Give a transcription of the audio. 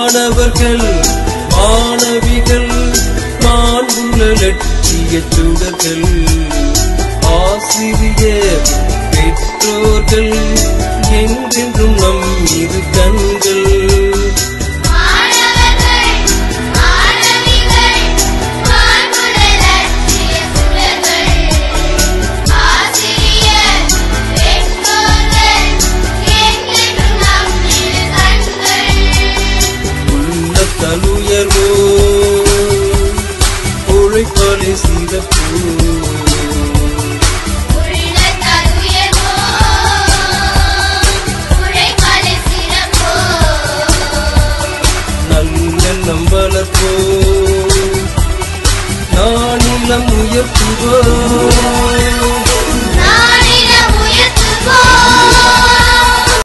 மாணவர்கள் மாணவிகள் மாண்புள்ள லட்சிய சுடர்கள் ஆசிரியர் பெற்றோர்கள் என்றென்றும் நம் இரு கண்கள் மாணவர்கள் மாணவிகள் மாண்புள்ள லட்சிய சுடர்கள் ஆசிரியர் பெற்றோர்கள் என்றென்றும் நம் இரு கண்கள் உள்ள தலுயர்வோ உழைப்பாலே சிறப்பு உள்ள தகுயமோ உழைப்பாலே சிறப்போ நல்ல நம்பலப்போ நானிலம் உயர்த்துவோ